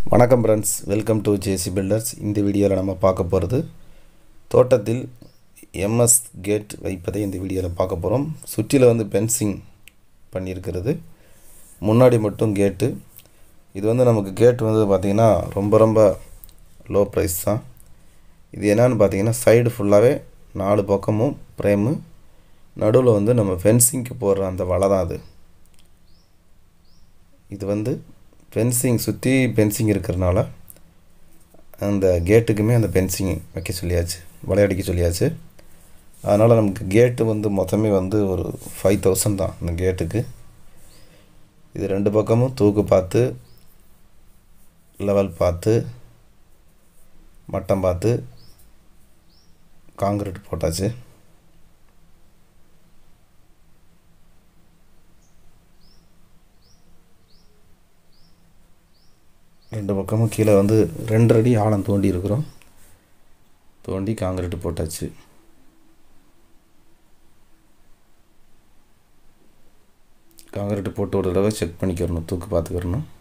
வணக்கம் friends welcome to JC builders இந்த வீடியோவில் நம்ம பார்க்க போகிறது தோட்டத்தில் எம்எஸ் கேட் வைப்பதை இந்த வீடியோவில் பார்க்க போகிறோம் சுற்றில வந்து பென்சிங் பண்ணியிருக்கிறது முன்னாடி மட்டும் கேட்டு இது வந்து நமக்கு கேட் வந்து பார்த்திங்கன்னா ரொம்ப ரொம்ப லோ ப்ரைஸ் தான் இது என்னன்னு பார்த்தீங்கன்னா சைடு ஃபுல்லாகவே நாலு பக்கமும் ஃப்ரேமு நடுவில் வந்து நம்ம ஃபென்சிங்க்கு போடுற அந்த வலை தான் அது இது வந்து ஃபென்சிங் சுற்றி ஃபென்சிங் இருக்கிறனால அந்த கேட்டுக்குமே அந்த ஃபென்சிங் வைக்க சொல்லியாச்சு விளையாடிக்க சொல்லியாச்சு அதனால் நமக்கு கேட்டு வந்து மொத்தமே வந்து ஒரு ஃபைவ் தௌசண்ட் தான் அந்த கேட்டுக்கு இது ரெண்டு பக்கமும் தூக்கு பார்த்து லெவல் பார்த்து மட்டம் பார்த்து காங்கிரீட் போட்டாச்சு ரெண்டு பக்கமும் கீழே வந்து ரெண்டு அடி ஆழம் தோண்டி இருக்கிறோம் தோண்டி காங்கிரீட் போட்டாச்சு காங்கிரீட் போட்டு ஒரு தடவை செக் பண்ணிக்கிறணும் தூக்கு பார்த்துக்கிறணும்